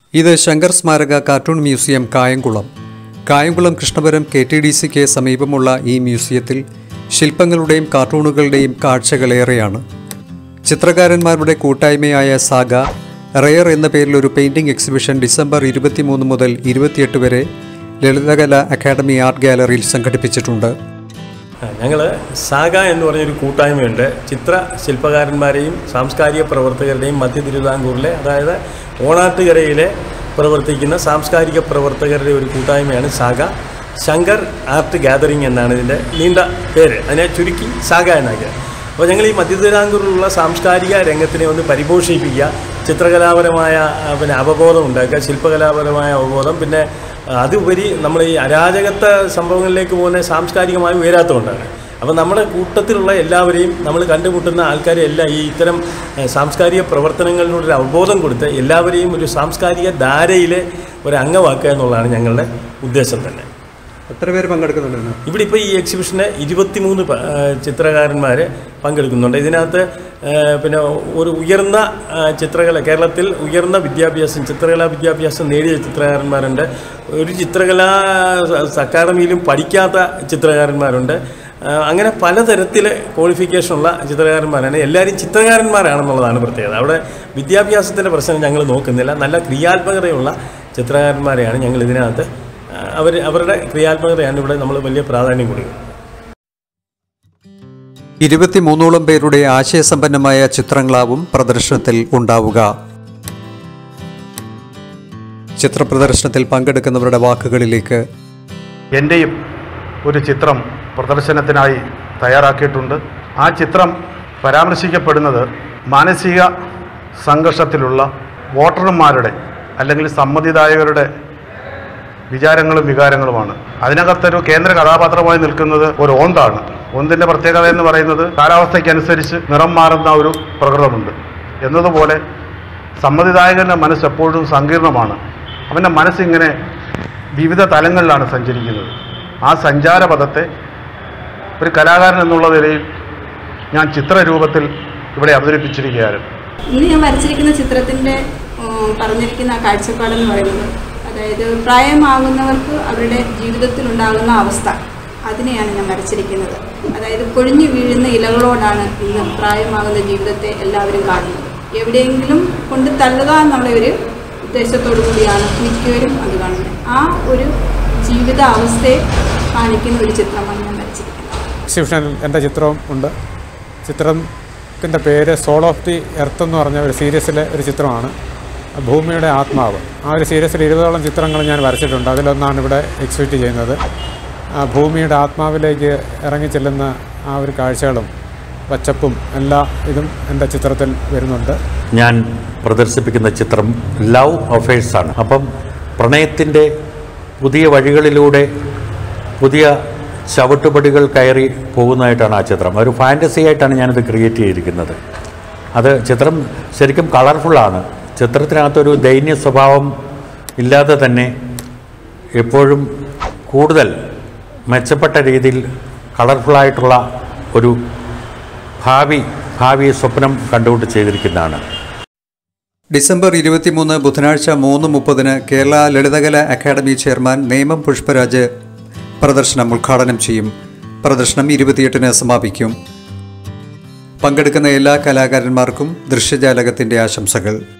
ഇത് ശങ്കർ സ്മാരക cartoon museum Kayamkulam Kayamkulam Krishnapuram K T D സിക്ക് സമീപമുള്ള ഈ മ്യൂസിയത്തിൽ ശില്പങ്ങളുടെയും കാർട്ടൂണുകളുടെയും കാഴ്ചകളേറെയാണ് ചിത്രകാരന്മാരുടെ കൂട്ടായ്മയായ സാഗ റെയർ എന്ന പേരിൽ ഒരു പെയിന്റിംഗ് എക്സിബിഷൻ ഡിസംബർ ഇരുപത്തിമൂന്ന് മുതൽ ഇരുപത്തിയെട്ട് വരെ ലളിതകല അക്കാദമി ആർട്ട് ഗാലറിയിൽ സംഘടിപ്പിച്ചിട്ടുണ്ട് ഞങ്ങൾ സാഗ എന്ന് പറഞ്ഞൊരു കൂട്ടായ്മയുണ്ട് ചിത്ര ശില്പകാരന്മാരെയും സാംസ്കാരിക പ്രവർത്തകരുടെയും മധ്യ തിരുവിതാംകൂറിലെ അതായത് ഓണാട്ടുകരയിലെ പ്രവർത്തിക്കുന്ന സാംസ്കാരിക പ്രവർത്തകരുടെ ഒരു കൂട്ടായ്മയാണ് സാഗ ശങ്കർ ആർട്ട് ഗാദറിംഗ് എന്നാണ് ഇതിൻ്റെ നീണ്ട പേര് അതിനെ ചുരുക്കി സാഗ എന്നാക്കിയത് അപ്പോൾ ഞങ്ങൾ ഈ മധ്യ തിരുവിതാംകൂറിലുള്ള സാംസ്കാരിക രംഗത്തിനെ ഒന്ന് പരിപോഷിപ്പിക്കുക ചിത്രകലാപരമായ ആ, പിന്നെ അവബോധം ഉണ്ടാക്കുക ശില്പകലാപരമായ അവബോധം പിന്നെ അതുപരി നമ്മൾ ഈ അരാജകത്വ സംഭവങ്ങളിലേക്ക് പോകുന്ന സാംസ്കാരികമായി ഉയരാത്തതുകൊണ്ടാണ് അപ്പോൾ നമ്മുടെ കൂട്ടത്തിലുള്ള എല്ലാവരെയും നമ്മൾ കണ്ടുമുട്ടുന്ന ആൾക്കാരെ എല്ലാം ഈ ഇത്തരം ഏഹ്, സാംസ്കാരിക പ്രവർത്തനങ്ങളിലൂടെ ഒരു അവബോധം കൊടുത്ത് എല്ലാവരെയും ഒരു സാംസ്കാരിക ധാരയിലെ ഒരു അംഗമാക്കുക എന്നുള്ളതാണ് ഞങ്ങളുടെ ഉദ്ദേശം തന്നെ എത്ര പേര് പങ്കെടുക്കുന്നുണ്ടെന്ന് ഇവിടെ ഇപ്പോൾ ഈ എക്സിബിഷന് ഇരുപത്തിമൂന്ന് ചിത്രകാരന്മാർ പങ്കെടുക്കുന്നുണ്ട് ഇതിനകത്ത് ആ, പിന്നെ ഒരു ഉയർന്ന ആ, ചിത്രകല കേരളത്തിൽ ഉയർന്ന വിദ്യാഭ്യാസം ചിത്രകലാ വിദ്യാഭ്യാസം നേടിയ ചിത്രകാരന്മാരുണ്ട് ഒരു ചിത്രകലാ സ- അക്കാദമിയിലും പഠിക്കാത്ത ചിത്രകാരന്മാരുണ്ട് ആ, അങ്ങനെ പലതരത്തിൽ ക്വാളിഫിക്കേഷനുള്ള ചിത്രകാരന്മാരാണ് എല്ലാവരും ചിത്രകാരന്മാരാണെന്നുള്ളതാണ് പ്രത്യേകത അവിടെ വിദ്യാഭ്യാസത്തിൻ്റെ പ്രശ്നം ഞങ്ങൾ നോക്കുന്നില്ല നല്ല ക്രിയാത്മകതയുള്ള ചിത്രകാരന്മാരെയാണ് ഞങ്ങൾ ഇതിനകത്ത് അവർ അവരുടെ ക്രിയാത്മകതയാണ് ഇവിടെ നമ്മൾ വലിയ പ്രാധാന്യം കൊടുക്കുന്നത് ഇരുപത്തിമൂന്നോളം പേരുടെ ആശയസമ്പന്നമായ ചിത്രങ്ങളാവും പ്രദർശനത്തിൽ ഉണ്ടാവുക ചിത്രപ്രദർശനത്തിൽ പങ്കെടുക്കുന്നവരുടെ വാക്കുകളിലേക്ക് എൻ്റെയും ഒരു ചിത്രം പ്രദർശനത്തിനായി തയ്യാറാക്കിയിട്ടുണ്ട് ആ ചിത്രം പരാമർശിക്കപ്പെടുന്നത് മാനസിക സംഘർഷത്തിലുള്ള വോട്ടർമാരുടെ അല്ലെങ്കിൽ സമ്മതിദായകരുടെ വിചാരങ്ങളും വികാരങ്ങളുമാണ് അതിനകത്തൊരു കേന്ദ്ര കഥാപാത്രമായി നിൽക്കുന്നത് ഒരു ഓന്താണ് ഓന്തിൻ്റെ പ്രത്യേകത എന്ന് പറയുന്നത് കാലാവസ്ഥയ്ക്കനുസരിച്ച് നിറം മാറുന്ന ഒരു പ്രകൃതമുണ്ട് എന്നതുപോലെ സമ്മതിദായകൻ്റെ മനസ്സ് എപ്പോഴും സങ്കീർണമാണ് അവൻ്റെ മനസ്സിങ്ങനെ വിവിധ തലങ്ങളിലാണ് സഞ്ചരിക്കുന്നത് ആ സഞ്ചാരപഥത്തെ ഒരു കലാകാരൻ എന്നുള്ള നിലയിൽ ഞാൻ ചിത്രരൂപത്തിൽ ഇവിടെ അവതരിപ്പിച്ചിരിക്കുകയാണ് ഇന്ന് ഞാൻ വരച്ചിരിക്കുന്ന ചിത്രത്തിൻ്റെ ഉം, പറഞ്ഞിരിക്കുന്ന ആ കാഴ്ചപ്പാടെന്ന് പറയുന്നത് അതായത് പ്രായമാകുന്നവർക്ക് അവരുടെ ജീവിതത്തിലുണ്ടാകുന്ന അവസ്ഥ അതിനെയാണ് ഞാൻ വരച്ചിരിക്കുന്നത് അതായത് കൊഴിഞ്ഞു വീഴുന്ന ഇലകളോടാണ് ഇന്ന് പ്രായമാകുന്ന ജീവിതത്തെ എല്ലാവരും കാണുന്നത് എവിടെയെങ്കിലും കൊണ്ട് തള്ളുക എന്നുള്ള ഒരു ഉദ്ദേശത്തോടു കൂടിയാണ് മിക്കവരും അത് കാണുന്നത് ആ ഒരു ജീവിത അവസ്ഥയെ കാണിക്കുന്ന ഒരു ചിത്രമാണ് ഞാൻ വരച്ചിരിക്കുന്നത് എക്സിബിഷനിൽ എൻ്റെ ചിത്രവും ഉണ്ട് ചിത്രത്തിൻ്റെ പേര് സോൾ ഓഫ് ദി എർത്ത് എന്ന് പറഞ്ഞ ഒരു സീരീസിലെ ഒരു ചിത്രമാണ് ഭൂമിയുടെ ആത്മാവ് ആ ഒരു സീരീസിൽ ഇരുപതോളം ചിത്രങ്ങൾ ഞാൻ വരച്ചിട്ടുണ്ട് അതിലൊന്നാണ് ഇവിടെ എക്സിബിറ്റ് ചെയ്യുന്നത് ആ ഭൂമിയുടെ ആത്മാവിലേക്ക് ഇറങ്ങിച്ചെല്ലുന്ന ആ ഒരു കാഴ്ചകളും പച്ചപ്പും എല്ലാ ഇതും എൻ്റെ ചിത്രത്തിൽ വരുന്നുണ്ട് ഞാൻ പ്രദർശിപ്പിക്കുന്ന ചിത്രം ലവ് അഫേഴ്സ് ആണ് അപ്പം പ്രണയത്തിൻ്റെ പുതിയ വഴികളിലൂടെ പുതിയ ചവിട്ടുപടികൾ കയറി പോകുന്നതായിട്ടാണ് ആ ചിത്രം ഒരു ഫാൻറ്റസി ആയിട്ടാണ് ഞാനിത് ക്രിയേറ്റ് ചെയ്തിരിക്കുന്നത് അത് ചിത്രം ശരിക്കും കളർഫുള്ളാണ് ചിത്രത്തിനകത്തൊരു ദൈന്യ സ്വഭാവം ഇല്ലാതെ തന്നെ എപ്പോഴും കൂടുതൽ മെച്ചപ്പെട്ട രീതിയിൽ കളർഫുള്ളായിട്ടുള്ള ഒരു ഭാവി ഭാവി സ്വപ്നം കണ്ടുകൊണ്ട് ചെയ്തിരിക്കുന്നതാണ് ഡിസംബർ ഇരുപത്തിമൂന്ന് ബുധനാഴ്ച മൂന്ന് മുപ്പതിന് കേരള ലളിതകല അക്കാദമി ചെയർമാൻ നേമം പുഷ്പരാജ് പ്രദർശനം ഉദ്ഘാടനം ചെയ്യും പ്രദർശനം ഇരുപത്തിയെട്ടിന് സമാപിക്കും പങ്കെടുക്കുന്ന എല്ലാ കലാകാരന്മാർക്കും ദൃശ്യജാലകത്തിൻ്റെ ആശംസകൾ